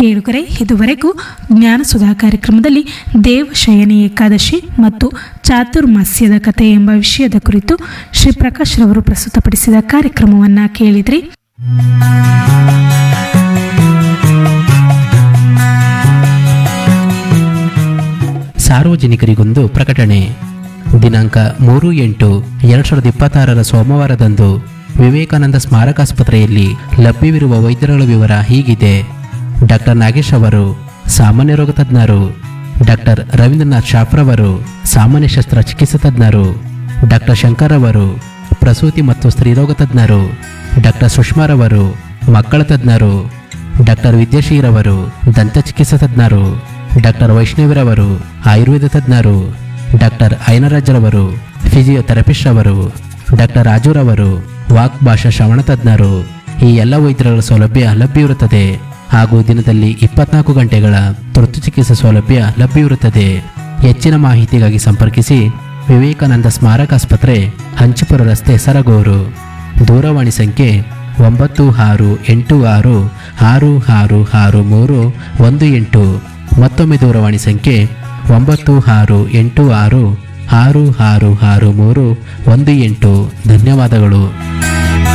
ಕೇಳುಗರೆ ಇದುವರೆಗೂ ಜ್ಞಾನಸುಧಾ ಕಾರ್ಯಕ್ರಮದಲ್ಲಿ ದೇವಶಯನಿ ಏಕಾದಶಿ ಮತ್ತು ಚಾತುರ್ಮಾಸ್ಯದ ಕಥೆ ಎಂಬ ವಿಷಯದ ಕುರಿತು ಶ್ರೀ ಪ್ರಕಾಶ್ ರವರು ಪ್ರಸ್ತುತಪಡಿಸಿದ ಕಾರ್ಯಕ್ರಮವನ್ನು ಕೇಳಿದ್ರಿ ಸಾರ್ವಜನಿಕರಿಗೊಂದು ಪ್ರಕಟಣೆ ದಿನಾಂಕ ಮೂರು ಎಂಟು ಎರಡು ಸಾವಿರದ ಇಪ್ಪತ್ತಾರರ ಸೋಮವಾರದಂದು ವಿವೇಕಾನಂದ ಸ್ಮಾರಕಾಸ್ಪತ್ರೆಯಲ್ಲಿ ಲಭ್ಯವಿರುವ ವೈದ್ಯರುಗಳ ವಿವರ ಹೀಗಿದೆ ಡಾಕ್ಟರ್ ನಾಗೇಶ್ ಅವರು ಸಾಮಾನ್ಯ ರೋಗ ತಜ್ಞರು ಡಾಕ್ಟರ್ ರವೀಂದ್ರನಾಥ್ ಶಾಫ್ರವರು ಸಾಮಾನ್ಯ ಶಸ್ತ್ರಚಿಕಿತ್ಸಾ ತಜ್ಞರು ಡಾಕ್ಟರ್ ಶಂಕರ್ ಅವರು ಪ್ರಸೂತಿ ಮತ್ತು ಸ್ತ್ರೀರೋಗ ತಜ್ಞರು ಡಾಕ್ಟರ್ ಸುಷ್ಮಾರವರು ಮಕ್ಕಳ ತಜ್ಞರು ಡಾಕ್ಟರ್ ವಿದ್ಯಾಶ್ರೀರವರು ದಂತ ಚಿಕಿತ್ಸಾ ತಜ್ಞರು ಡಾಕ್ಟರ್ ವೈಷ್ಣವಿರವರು ಆಯುರ್ವೇದ ತಜ್ಞರು ಡಾಕ್ಟರ್ ಐನರಾಜ್ರವರು ಫಿಸಿಯೋಥೆರಪಿಸ್ಟ್ ಅವರು ಡಾಕ್ಟರ್ ರಾಜುರವರು ವಾಕ್ ಭಾಷಾ ಶ್ರವಣ ತಜ್ಞರು ಈ ಎಲ್ಲ ವೈದ್ಯರುಗಳ ಸೌಲಭ್ಯ ಲಭ್ಯವಿರುತ್ತದೆ ಹಾಗೂ ದಿನದಲ್ಲಿ ಇಪ್ಪತ್ನಾಲ್ಕು ಗಂಟೆಗಳ ತುರ್ತು ಚಿಕಿತ್ಸಾ ಸೌಲಭ್ಯ ಲಭ್ಯವಿರುತ್ತದೆ ಹೆಚ್ಚಿನ ಮಾಹಿತಿಗಾಗಿ ಸಂಪರ್ಕಿಸಿ ವಿವೇಕಾನಂದ ಸ್ಮಾರಕ ಆಸ್ಪತ್ರೆ ಹಂಚಿಪುರ ರಸ್ತೆ ಸರಗೂರು ದೂರವಾಣಿ ಸಂಖ್ಯೆ ಒಂಬತ್ತು ಆರು ಎಂಟು ಆರು ಆರು ಆರು ಆರು ಮೂರು ಒಂದು ಎಂಟು ಮತ್ತೊಮ್ಮೆ ದೂರವಾಣಿ ಸಂಖ್ಯೆ ಒಂಬತ್ತು ಆರು ಎಂಟು ಆರು ಆರು ಆರು ಆರು ಮೂರು ಒಂದು ಎಂಟು ಧನ್ಯವಾದಗಳು